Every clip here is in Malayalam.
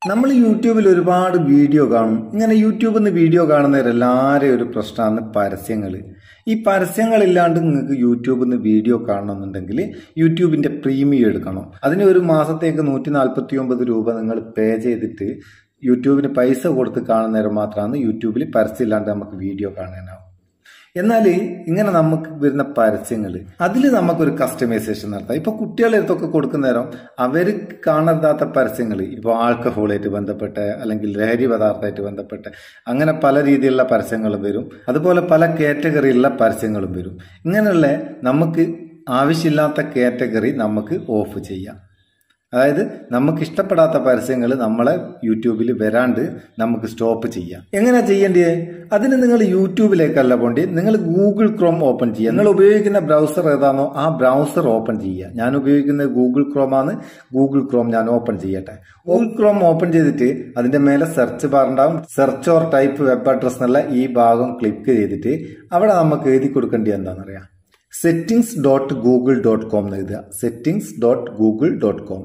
നമ്മൾ യൂട്യൂബിൽ ഒരുപാട് വീഡിയോ കാണും ഇങ്ങനെ യൂട്യൂബിൽ നിന്ന് വീഡിയോ കാണുന്നവരെല്ലാവരെയും ഒരു പ്രശ്നമാണ് പരസ്യങ്ങൾ ഈ പരസ്യങ്ങളില്ലാണ്ട് നിങ്ങൾക്ക് യൂട്യൂബിൽ നിന്ന് വീഡിയോ കാണണമെന്നുണ്ടെങ്കിൽ യൂട്യൂബിന്റെ പ്രീമിയം എടുക്കണം അതിന് ഒരു മാസത്തേക്ക് നൂറ്റി നാൽപ്പത്തി ഒമ്പത് രൂപ നിങ്ങൾ പേ ചെയ്തിട്ട് യൂട്യൂബിന് പൈസ കൊടുത്ത് കാണുന്നേരം മാത്രമാണ് യൂട്യൂബിൽ പരസ്യമില്ലാണ്ട് നമുക്ക് വീഡിയോ കാണാനാവും എന്നാൽ ഇങ്ങനെ നമുക്ക് വരുന്ന പരസ്യങ്ങൾ അതിൽ നമുക്കൊരു കസ്റ്റമൈസേഷൻ നടത്താം ഇപ്പൊ കുട്ടികളെ അടുത്തൊക്കെ കൊടുക്കുന്ന നേരം അവർ കാണരുതാത്ത പരസ്യങ്ങൾ ഇപ്പോൾ ആൽക്കഹോളായിട്ട് ബന്ധപ്പെട്ട് അല്ലെങ്കിൽ ലഹരി പദാർത്ഥമായിട്ട് ബന്ധപ്പെട്ട് അങ്ങനെ പല രീതിയിലുള്ള പരസ്യങ്ങളും വരും അതുപോലെ പല കാറ്റഗറിയിലുള്ള പരസ്യങ്ങളും വരും ഇങ്ങനെയുള്ള നമുക്ക് ആവശ്യമില്ലാത്ത കാറ്റഗറി നമുക്ക് ഓഫ് ചെയ്യാം അതായത് നമുക്ക് ഇഷ്ടപ്പെടാത്ത പരസ്യങ്ങൾ നമ്മളെ യൂട്യൂബിൽ വരാണ്ട് നമുക്ക് സ്റ്റോപ്പ് ചെയ്യാം എങ്ങനെ ചെയ്യേണ്ടത് അതിന് നിങ്ങൾ യൂട്യൂബിലേക്കല്ല പോണ്ടി നിങ്ങൾ ഗൂഗിൾ ക്രോം ഓപ്പൺ ചെയ്യുക നിങ്ങൾ ഉപയോഗിക്കുന്ന ബ്രൗസർ ഏതാണോ ആ ബ്രൗസർ ഓപ്പൺ ചെയ്യുക ഞാൻ ഉപയോഗിക്കുന്നത് ഗൂഗിൾ ക്രോം ആണ് ഗൂഗിൾ ക്രോം ഞാൻ ഓപ്പൺ ചെയ്യട്ടെ ഗൂഗിൾ ക്രോം ഓപ്പൺ ചെയ്തിട്ട് അതിന്റെ മേലെ സെർച്ച് ബാർ ഉണ്ടാവും search or type web address എന്നുള്ള ഈ ഭാഗം ക്ലിക്ക് ചെയ്തിട്ട് അവിടെ നമുക്ക് എഴുതി കൊടുക്കേണ്ടത് എന്താണെന്നറിയാം settings dot Google dot com എന്ന് എഴുതുക settings dot Google dot com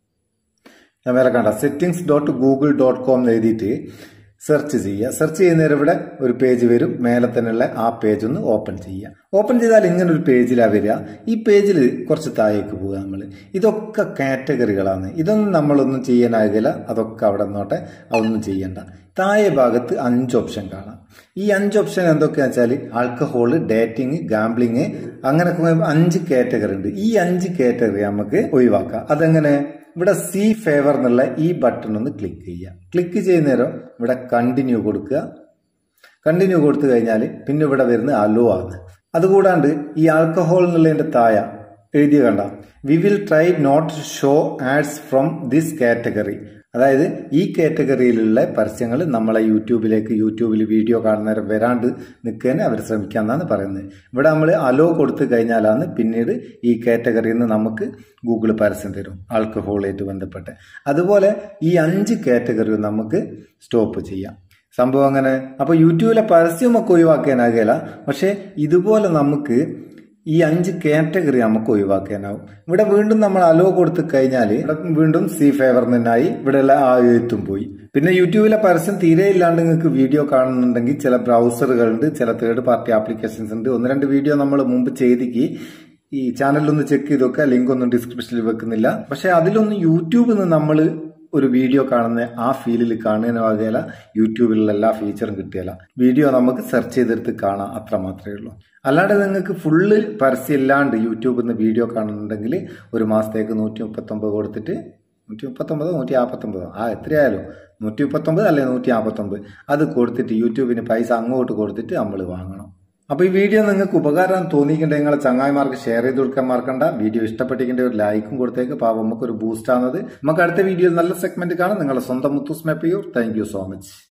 ഞാൻ വേറെ കണ്ട settings dot Google dot com എന്ന് എഴുതിയിട്ട് സെർച്ച് ചെയ്യുക സെർച്ച് ചെയ്യുന്നേരം ഇവിടെ ഒരു പേജ് വരും മേലെ തന്നെയുള്ള ആ പേജ് ഒന്ന് ഓപ്പൺ ചെയ്യുക ഓപ്പൺ ചെയ്താൽ ഇങ്ങനെ ഒരു പേജിലാണ് വരിക ഈ പേജിൽ കുറച്ച് താഴേക്ക് പോകുക നമ്മൾ ഇതൊക്കെ കാറ്റഗറികളാണ് ഇതൊന്നും നമ്മളൊന്നും ചെയ്യാനാകില്ല അതൊക്കെ അവിടെ നിന്നോട്ടെ അതൊന്നും ചെയ്യണ്ട താഴെ ഭാഗത്ത് അഞ്ച് ഓപ്ഷൻ കാണാം ഈ അഞ്ച് ഓപ്ഷൻ എന്തൊക്കെയാണെന്ന് വെച്ചാൽ ആൽക്കഹോള് ഡേറ്റിംഗ് ഗാംബ്ലിങ് അങ്ങനെ അഞ്ച് കാറ്റഗറി ഉണ്ട് ഈ അഞ്ച് കാറ്റഗറി നമുക്ക് ഒഴിവാക്കാം അതെങ്ങനെ ഇവിടെ സി ഫേവർ എന്നുള്ള ഈ ബട്ടൺ ഒന്ന് ക്ലിക്ക് ചെയ്യുക ക്ലിക്ക് ചെയ്യുന്ന നേരം ഇവിടെ കണ്ടിന്യൂ കൊടുക്കുക കണ്ടിന്യൂ കൊടുത്തു കഴിഞ്ഞാൽ പിന്നെ ഇവിടെ വരുന്ന അലോ ആണ് അതുകൂടാണ്ട് ഈ ആൽക്കഹോൾ എന്നുള്ളതിന്റെ താഴെ എഴുതി കണ്ട we will try not show ads from this category അതായത് ഈ കാറ്റഗറിയിലുള്ള പരസ്യങ്ങൾ നമ്മളെ യൂട്യൂബിലേക്ക് യൂട്യൂബിൽ വീഡിയോ കാണുന്നവരെ വരാണ്ട് നിൽക്കാൻ അവർ ശ്രമിക്കാമെന്നാണ് പറയുന്നത് ഇവിടെ നമ്മൾ അലോ കൊടുത്തു കഴിഞ്ഞാലാണ് പിന്നീട് ഈ കാറ്റഗറിയിൽ നിന്ന് നമുക്ക് ഗൂഗിൾ പരസ്യം തരും ആൽക്കഹോളായിട്ട് ബന്ധപ്പെട്ട് അതുപോലെ ഈ അഞ്ച് കാറ്റഗറി നമുക്ക് സ്റ്റോപ്പ് ചെയ്യാം സംഭവം അങ്ങനെ അപ്പോൾ യൂട്യൂബിലെ പരസ്യമൊക്കെ ഒഴിവാക്കാനാകില്ല പക്ഷേ ഇതുപോലെ നമുക്ക് ഈ അഞ്ച് കാറ്റഗറി നമുക്ക് ഒഴിവാക്കാനാവും ഇവിടെ വീണ്ടും നമ്മൾ അലോ കൊടുത്തു കഴിഞ്ഞാൽ ഇവിടെ വീണ്ടും സി ഫേവർ നിന്നായി ഇവിടെയുള്ള ആ എഴുത്തും പോയി പിന്നെ യൂട്യൂബിലെ പരസ്യം തീരെ ഇല്ലാണ്ട് നിങ്ങൾക്ക് വീഡിയോ കാണുന്നുണ്ടെങ്കിൽ ചില ബ്രൗസറുകളുണ്ട് ചില തേർഡ് പാർട്ടി ആപ്ലിക്കേഷൻസ് ഉണ്ട് ഒന്ന് രണ്ട് വീഡിയോ നമ്മൾ മുമ്പ് ചെയ്തിക്ക് ഈ ചാനലിലൊന്ന് ചെക്ക് ചെയ്തൊക്കെ ലിങ്ക് ഒന്നും ഡിസ്ക്രിപ്ഷനിൽ വെക്കുന്നില്ല പക്ഷെ അതിലൊന്നും യൂട്യൂബിൽ നിന്ന് നമ്മൾ ഒരു വീഡിയോ കാണുന്ന ആ ഫീലിൽ കാണുന്നതിനാകില്ല യൂട്യൂബിലുള്ള എല്ലാ ഫീച്ചറും കിട്ടിയല്ല വീഡിയോ നമുക്ക് സെർച്ച് ചെയ്തെടുത്ത് കാണാം അത്ര മാത്രമേ ഉള്ളൂ അല്ലാണ്ട് നിങ്ങൾക്ക് ഫുള്ള് പരസ്യം ഇല്ലാണ്ട് യൂട്യൂബിൽ നിന്ന് വീഡിയോ കാണുന്നുണ്ടെങ്കിൽ ഒരു മാസത്തേക്ക് നൂറ്റി മുപ്പത്തൊമ്പത് കൊടുത്തിട്ട് നൂറ്റി മുപ്പത്തൊമ്പത് നൂറ്റി നാൽപ്പത്തൊമ്പത് ആ എത്രയായാലും നൂറ്റി മുപ്പത്തൊമ്പത് അല്ലെങ്കിൽ നൂറ്റി നാൽപ്പത്തൊമ്പത് അത് കൊടുത്തിട്ട് യൂട്യൂബിന് പൈസ അങ്ങോട്ട് കൊടുത്തിട്ട് നമ്മൾ വാങ്ങണം അപ്പോൾ ഈ വീഡിയോ നിങ്ങൾക്ക് ഉപകാരം തോന്നിയിട്ടുണ്ടെങ്കിൽ നിങ്ങളെ ചങ്ങായിമാർക്ക് ഷെയർ ചെയ്ത് കൊടുക്കാൻ മറക്കണ്ട വീഡിയോ ഇഷ്ടപ്പെട്ടിരിക്കേണ്ട ഒരു ലൈക്കും കൊടുത്തേക്ക് പാവം നമുക്ക് ഒരു ബൂസ്റ്റ് ആണത് നമുക്ക് അടുത്ത വീഡിയോയിൽ നല്ല സെഗ്മെന്റ് കാണാം നിങ്ങളുടെ സ്വന്തം Muthoos Meppayur thank you so much